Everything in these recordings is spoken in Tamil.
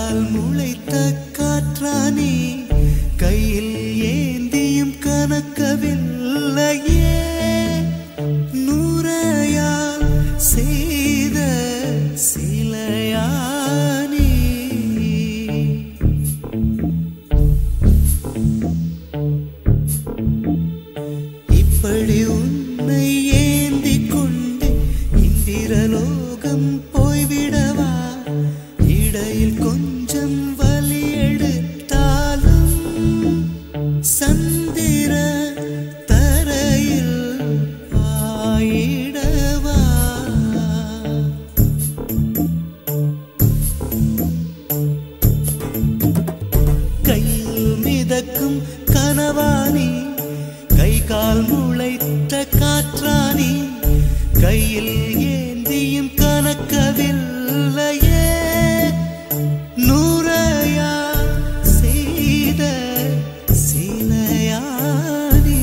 கால் முளைத்த காற்றானே கையில் ஏந்தியும் கணக்கவில்லையே நூறையால் செய்த சிலையானே இப்படி உன்னை ஏந்திக் கொண்டு இந்திரலோகம் போய்விடவா இடையில் கொஞ்சம் வலி எடுத்தாலும் சந்திர தரையில் ஆயிடவா கையில் மிதக்கும் கனவானி கை கால் முளைத்த காற்றானி கையில் ஏந்தியும் கணக்கவில்லையே நூறையா செய்த சிலையானி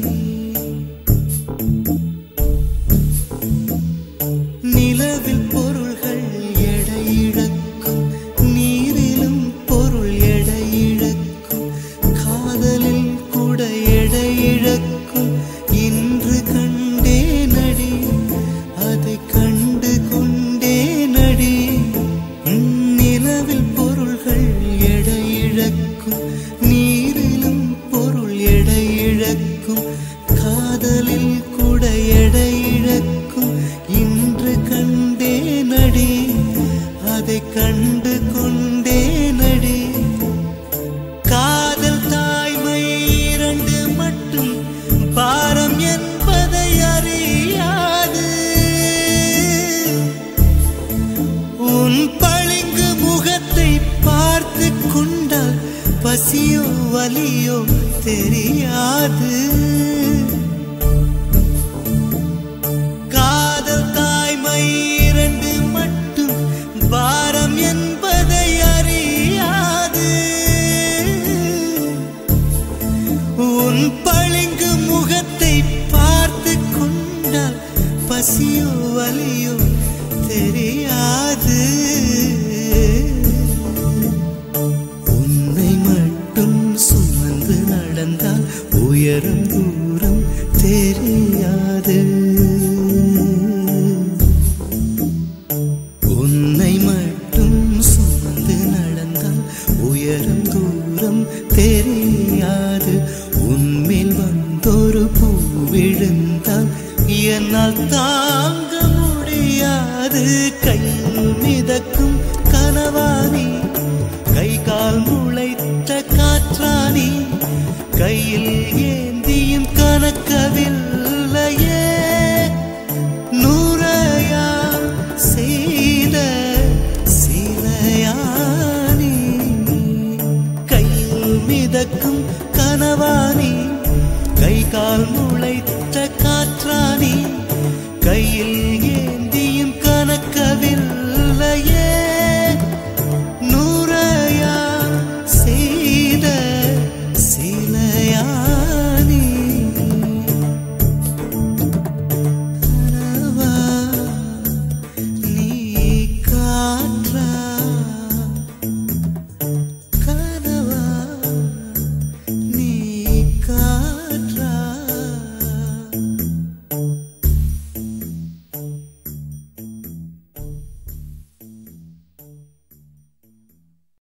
நிலவில் பொருள்கள் எடையிழக்கும் நீரிலும் பொருள் எடையிழக்கும் காதலில் கூட எடையிழக்கும் இன்று கண்டே நடி அதை கண்டு கொண்டே நடி நிலவில் பொருள்கள் எடையிழக்கும் நீரிலும் பொருள் எடையிழக்கும் காதலில் கூட எடையிழக்கும் இன்று கண்டே நடி அதை கண்டு கொண்டே நடி காதல் தாய்மை இரண்டு மட்டும் பாரம் என்பதை அறியாது உன் பளிங்கு முகத்தை பார்த்து கொண்டால் பசியோ வலியோ தெரியாது காதல் தாய்மை இரண்டு மட்டும் பாரம் என்பதை அறியாது உன் பளிங்கு முகத்தை பார்த்து கொண்டால் பசியோ வலியோ தெரியாது உன்னை மட்டும் சுமந்து நடந்தால் உயரம் தூரம் தெரியாது உன்னை மட்டும் சுமந்து நடந்தால் உயரம் தூரம் தெரியாது உன்மேல் வந்தொரு பூ விழுந்தால் என்னால் தான்